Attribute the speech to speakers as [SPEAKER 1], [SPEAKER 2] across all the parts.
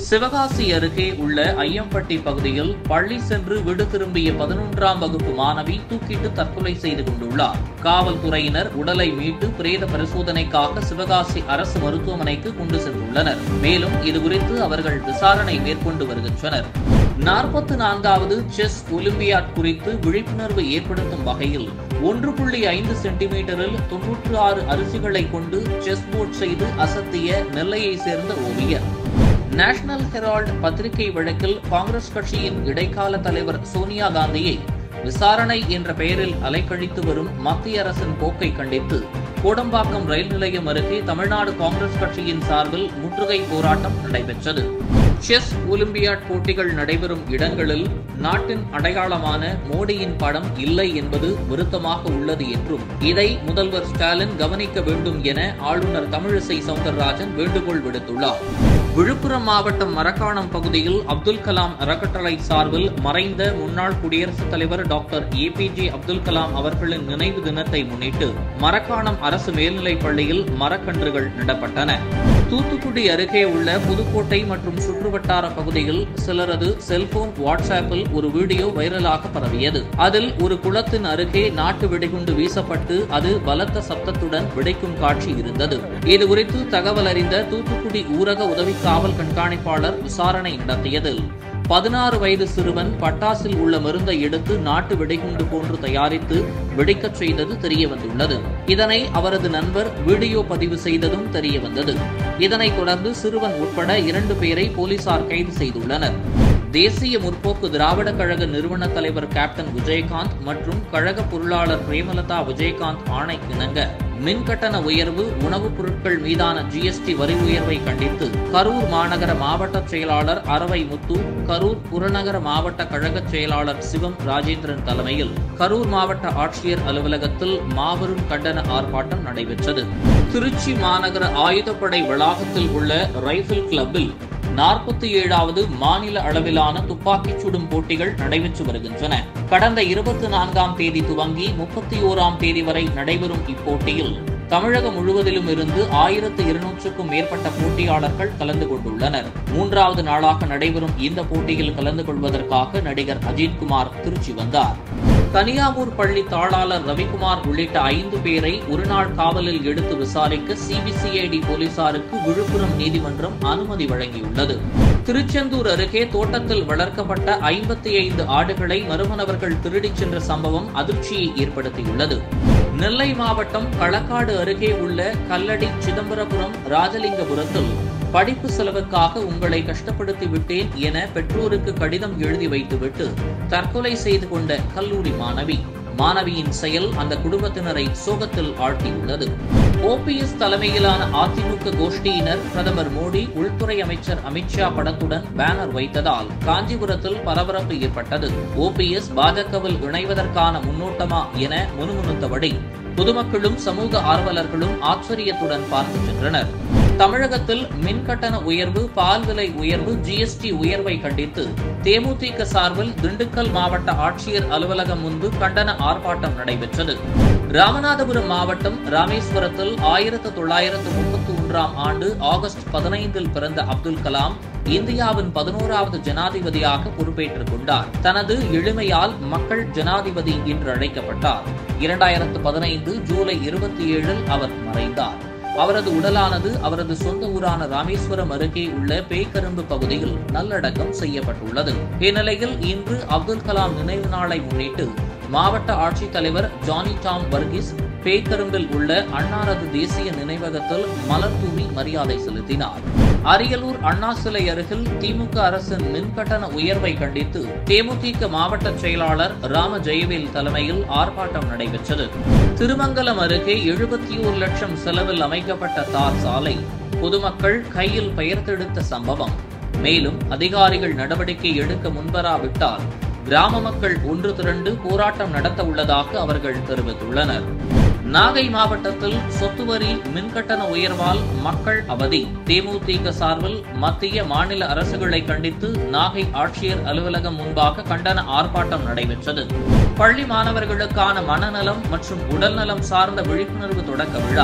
[SPEAKER 1] சிவகாசி அருகே உள்ள ஐயம்பட்டி பகுதியில் பள்ளி சென்று வீடு திரும்பிய பதினொன்றாம் வகுப்பு மாணவி தூக்கிட்டு தற்கொலை செய்து கொண்டுள்ளார் காவல்துறையினர் உடலை மீட்டு பிரேத பரிசோதனைக்காக சிவகாசி அரசு மருத்துவமனைக்கு கொண்டு சென்றுள்ளனர் மேலும் இதுகுறித்து அவர்கள் விசாரணை மேற்கொண்டு வருகின்றனர் நாற்பத்தி நான்காவது செஸ் ஒலிம்பியாட் குறித்து விழிப்புணர்வு ஏற்படுத்தும் வகையில் ஒன்று புள்ளி ஐந்து சென்டிமீட்டரில் தொன்னூற்று ஆறு அரிசிகளை கொண்டு செஸ் போர்ட் செய்து அசத்திய நெல்லையை சேர்ந்த ஓவியர் நேஷனல் ஹெரால்ட் பத்திரிகை வழக்கில் காங்கிரஸ் கட்சியின் இடைக்கால தலைவர் சோனியா காந்தியை விசாரணை என்ற பெயரில் அலைக்கழித்து வரும் மத்திய அரசின் போக்கை கண்டித்து கோடம்பாக்கம் ரயில் நிலையம் அருகே தமிழ்நாடு காங்கிரஸ் கட்சியின் சார்பில் முற்றுகை போராட்டம் நடைபெற்றது செஸ் ஒலிம்பியாட் போட்டிகள் நடைபெறும் இடங்களில் நாட்டின் அடையாளமான மோடியின் படம் இல்லை என்பது வருத்தமாக உள்ளது என்றும் இதை முதல்வர் ஸ்டாலின் கவனிக்க வேண்டும் என ஆளுநர் தமிழிசை சவுந்தரராஜன் வேண்டுகோள் விடுத்துள்ளார் விழுப்புரம் மாவட்டம் மரக்காணம் பகுதியில் அப்துல் கலாம் அறக்கட்டளை சார்பில் மறைந்த முன்னாள் குடியரசுத் தலைவர் டாக்டர் ஏபிஜே அப்துல் கலாம் அவர்களின் நினைவு தினத்தை முன்னிட்டு மரக்காணம் அரசு மேல்நிலைப் பள்ளியில் மரக்கன்றுகள் நடப்பட்டன தூத்துக்குடி அருகே உள்ள புதுக்கோட்டை மற்றும் சுற்றுவட்டார பகுதியில் சிலரது செல்போன் வாட்ஸ்ஆப்பில் ஒரு வீடியோ வைரலாக பரவியது அதில் ஒரு குளத்தின் அருகே நாட்டு வெடிகுண்டு வீசப்பட்டு அது பலத்த சப்தத்துடன் வெடிக்கும் காட்சி இருந்தது இதுகுறித்து தகவல் அறிந்த தூத்துக்குடி ஊரக உதவி காவல் கண்காணிப்பாளர் விசாரணை நடத்தியதில் பதினாறு வயது சிறுவன் பட்டாசில் உள்ள மருந்தை எடுத்து நாட்டு வெடிகுண்டு போன்று தயாரித்து வெடிக்கச் செய்தது தெரியவந்துள்ளது இதனை அவரது நண்பர் வீடியோ பதிவு செய்ததும் தெரியவந்தது இதனைத் தொடர்ந்து சிறுவன் உட்பட இரண்டு பேரை போலீசார் கைது செய்துள்ளனர் தேசிய முற்போக்கு திராவிட கழக நிறுவன தலைவர் கேப்டன் விஜயகாந்த் மற்றும் கழக பொருளாளர் பிரேமலதா விஜயகாந்த் ஆணைக்கிணங்க மின் கட்டண உயர்வு உணவுப் பொருட்கள் மீதான ஜிஎஸ்டி வரி உயர்வை கண்டித்து கரூர் மாநகர மாவட்ட செயலாளர் அரவை முத்து கரூர் புறநகர மாவட்ட கழக செயலாளர் சிவம் ராஜேந்திரன் தலைமையில் கரூர் மாவட்ட ஆட்சியர் அலுவலகத்தில் மாபெரும் கண்டன ஆர்ப்பாட்டம் நடைபெற்றது திருச்சி மாநகர ஆயுதப்படை வளாகத்தில் உள்ள ரைபிள் கிளப்பில் நாற்பத்தி ஏழாவது மாநில அளவிலான துப்பாக்கிச் சுடும் போட்டிகள் நடைபெற்று வருகின்றன கடந்த இருபத்தி நான்காம் தேதி துவங்கி முப்பத்தி ஓராம் தேதி வரை நடைபெறும் இப்போட்டியில் தமிழகம் முழுவதிலும் இருந்து ஆயிரத்து இருநூற்றுக்கும் மேற்பட்ட போட்டியாளர்கள் கலந்து கொண்டுள்ளனர் மூன்றாவது நாளாக நடைபெறும் இந்த போட்டியில் கலந்து கொள்வதற்காக நடிகர் அஜித்குமார் திருச்சி வந்தார் தனியாவூர் பள்ளி தாளாளர் ரவிக்குமார் உள்ளிட்ட ஐந்து பேரை ஒருநாள் காவலில் எடுத்து விசாரிக்க சிபிசிஐடி போலீசாருக்கு விழுப்புரம் நீதிமன்றம் அனுமதி வழங்கியுள்ளது திருச்செந்தூர் அருகே தோட்டத்தில் வளர்க்கப்பட்ட ஐம்பத்தி ஐந்து ஆடுகளை மர்மநபர்கள் திருடிச் சென்ற சம்பவம் அதிர்ச்சியை ஏற்படுத்தியுள்ளது நெல்லை மாவட்டம் களக்காடு அருகே உள்ள கல்லடி சிதம்பரபுரம் ராஜலிங்கபுரத்தில் படிப்பு செலவுக்காக உங்களை கஷ்டப்படுத்தி விட்டேன் என பெற்றோருக்கு கடிதம் எழுதி வைத்துவிட்டு தற்கொலை செய்து கொண்ட கல்லூரி மாணவி மாணவியின் செயல் அந்த குடும்பத்தினரை சோகத்தில் ஆழ்த்தியுள்ளது ஓபிஎஸ் தலைமையிலான அதிமுக கோஷ்டியினர் பிரதமர் மோடி உள்துறை அமைச்சர் அமித்ஷா படத்துடன் பேனர் வைத்ததால் காஞ்சிபுரத்தில் பரபரப்பு ஏற்பட்டது ஓபிஎஸ் பாஜகவில் இணைவதற்கான முன்னோட்டமா என முணுமுணுத்தபடி பொதுமக்களும் சமூக ஆர்வலர்களும் ஆச்சரியத்துடன் பார்த்து சென்றனர் தமிழகத்தில் மின் கட்டண உயர்வு பால் விலை உயர்வு ஜிஎஸ்டி உயர்வை கண்டித்து தேமுதிக சார்பில் திண்டுக்கல் மாவட்ட ஆட்சியர் அலுவலகம் முன்பு கண்டன ஆர்ப்பாட்டம் நடைபெற்றது ராமநாதபுரம் மாவட்டம் ராமேஸ்வரத்தில் ஆயிரத்து தொள்ளாயிரத்து முப்பத்தி ஒன்றாம் ஆண்டு ஆகஸ்ட் பதினைந்தில் பிறந்த அப்துல் கலாம் இந்தியாவின் பதினோராவது ஜனாதிபதியாக பொறுப்பேற்றுக் கொண்டார் தனது எளிமையால் மக்கள் ஜனாதிபதி என்று அழைக்கப்பட்டார் இரண்டாயிரத்து பதினைந்து ஜூலை இருபத்தி ஏழில் அவர் மறைந்தார் அவரது உடலானது அவரது சொந்த ஊரான ராமேஸ்வரம் அருகே உள்ள பேய்கரும்பு பகுதியில் நல்லடக்கம் செய்யப்பட்டுள்ளது இந்நிலையில் இன்று அப்துல் கலாம் நினைவு நாளை முன்னிட்டு மாவட்ட ஆட்சித்தலைவர் ஜானி டாம் வர்கீஸ் பேய்கரும்பில் உள்ள அன்னாரது தேசிய நினைவகத்தில் மலர் தூவி மரியாதை செலுத்தினார் அரியலூர் அண்ணா சிலை அருகில் திமுக அரசின் மின்கட்டண உயர்வை கண்டித்து தேமுதிக மாவட்ட செயலாளர் ராம ஜெயவேல் தலைமையில் ஆர்ப்பாட்டம் நடைபெற்றது திருமங்கலம் அருகே எழுபத்தி ஒரு லட்சம் செலவில் அமைக்கப்பட்ட தார் சாலை பொதுமக்கள் கையில் பெயர்த்தெடுத்த சம்பவம் மேலும் அதிகாரிகள் நடவடிக்கை எடுக்க முன்வராவிட்டால் கிராம மக்கள் ஒன்று திரண்டு போராட்டம் நடத்த உள்ளதாக அவர்கள் தெரிவித்துள்ளனர் நாகை மாவட்டத்தில் சொத்து வரி மின்கட்டண உயர்வால் மக்கள் அவதி தேமுதிக சார்பில் மத்திய மாநில அரசுகளை கண்டித்து நாகை ஆட்சியர் அலுவலகம் முன்பாக கண்டன ஆர்ப்பாட்டம் நடைபெற்றது பள்ளி மாணவர்களுக்கான மனநலம் மற்றும் உடல்நலம் சார்ந்த விழிப்புணர்வு தொடக்க விழா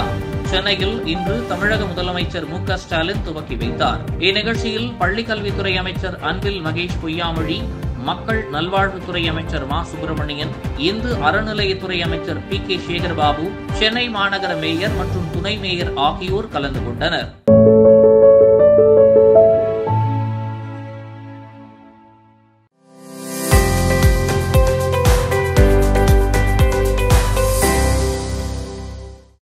[SPEAKER 1] சென்னையில் இன்று தமிழக முதலமைச்சர் மு க ஸ்டாலின் துவக்கி வைத்தார் இந்நிகழ்ச்சியில் பள்ளிக்கல்வித்துறை அமைச்சர் அன்பில் மகேஷ் பொய்யாமொழி மக்கள் நல்வாழ்வுத்துறை அமைச்சர் மா சுப்பிரமணியன் இந்து அறநிலையத்துறை அமைச்சர் பி கே சேகர்பாபு சென்னை மாநகர மேயர் மற்றும் துணை மேயர் ஆகியோர் கலந்து கொண்டனர்